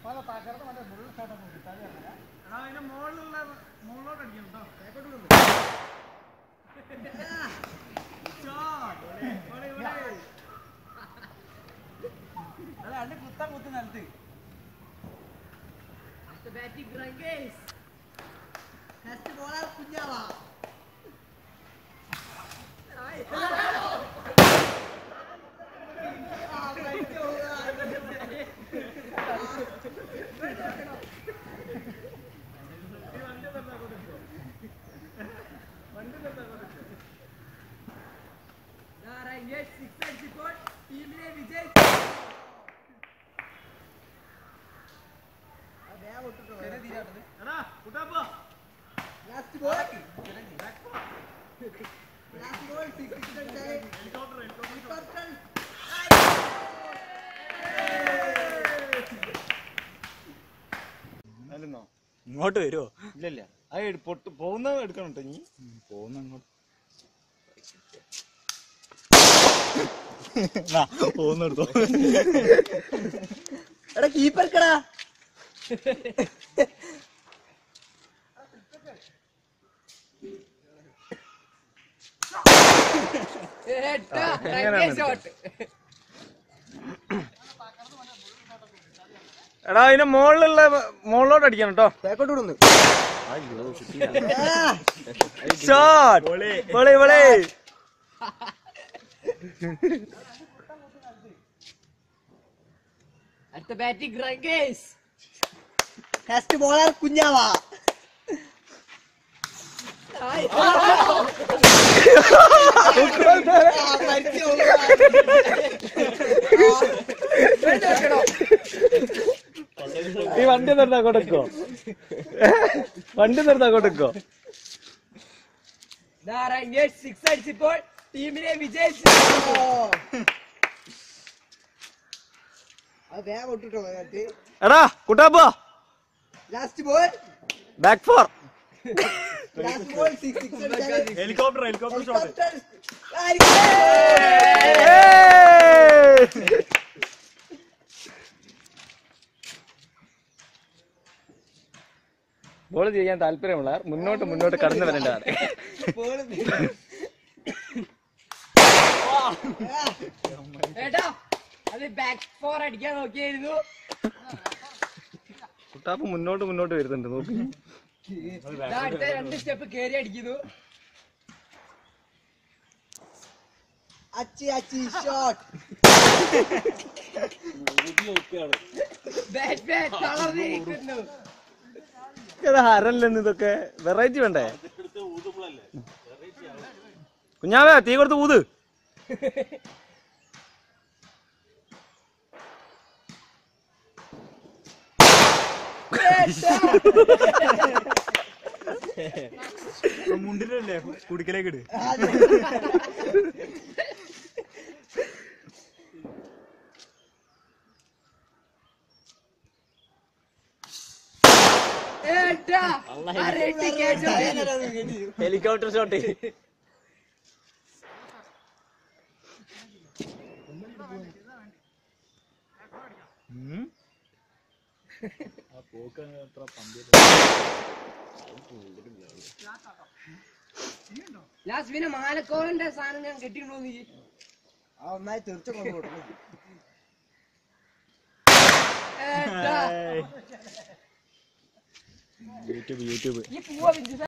എടാ അതിന്റെ മുകളിലുള്ള മുകളിലോട്ട് അടിക്കണം കേട്ടോ ബാക്കോട്ട് വിടുന്നു Shot. ഇവിടെ, ഇവിടെ. അല്ല അണ്ട് കുത്താൻ കുത്തി നിലത്ത് ബാറ്റിംഗ് റങ്കേഷ് നെക്സ്റ്റ് ബോളർ കുഞ്ഞാവാ റങ്കേഷ് സിക്സ് അടിച്ചപ്പോൾ ടീമിനെ വിജയിച്ചു എടാ കുട്ടാപ്പോ last ball last ball six six അടിച്ചാൽ ഹെലികോപ്റ്റർ ഹെലികോപ്റ്റർ അല്ലെന്നോ ഇങ്ങോട്ട് വരുമോ ഇല്ലല്ല അത് എടു- പൊട്ട് പോകുന്ന എടുക്കണം കേട്ടോ നീ പോകുന്ന അങ്ങോട്ട് പോകുന്നെടുത്തോ എടാ കീപ്പർക്കടാ റങ്കേഷ് ഷോട്ട് എടാ അതിന്റെ മുകളിലുള്ള മുകളിലോട്ട് അടിക്കണം കേട്ടോ ബാക്കോട്ട് വിടുന്നു ഷോട്ട് വളേ വളേ അടുത്ത ബാറ്റിംഗ് റങ്കേഷ് നെക്സ്റ്റ് ബോളർ കുഞ്ഞാവാ ഈ വണ്ടി നിർത്താ കൊടുക്കോ വണ്ടി നിർത്താ കൊടുക്കോ റങ്കേഷ് സിക്സ് അടിച്ചപ്പോൾ ടീമിനെ വിജയിച്ചു അത് വേഗം വിട്ടിട്ടോ അതിനകത്ത് എടാ കുട്ടാപ്പോ last ball back four last ball six six അടിച്ചാൽ ഹെലികോപ്റ്റർ ഹെലികോപ്റ്റർ ഷോട്ട് ബോൾ ചെയ്യാൻ താല്പര്യമുള്ള മുന്നോട്ട് മുന്നോട്ട് കടന്നു വരേണ്ടതാണ് ഏട്ടാ അത് ബാക്ക് ഫോർ അടിക്കാൻ നോക്കിയായിരുന്നു കുട്ടാപ്പ് മുന്നോട്ട് മുന്നോട്ട് വരുന്നുണ്ട് നോക്കി ദാ അടുത്ത രണ്ട് സ്റ്റെപ്പ് കേറി അടിക്കുന്നു അച്ചി അച്ചി ഷോട്ട് ബാറ്റ്മാൻ തളർന്നിരിക്കുന്നു ഹരല്ലെന്ന് ഇതൊക്കെ വെറൈറ്റി വേണ്ടേ കുഞ്ഞാവേ തീ കൊടുത്ത് ഊത് മുണ്ടിലല്ലേ കുടിക്കലേക്ക് ഇട് ഏട്ടാ അരട്ടി കേട്ടോ ഹെലികോപ്റ്റർ ഷോട്ട് ലാസ്റ്റ് പിന്നെ മാലക്കോളിന്റെ സാധനം ഞാൻ കെട്ടിയിട്ടുണ്ടോ നീ ആ ഒന്നായി തീർച്ച കൊണ്ടു ഏട്ടാ യൂട്യൂബ് യൂട്യൂബ് ഈ പൂവ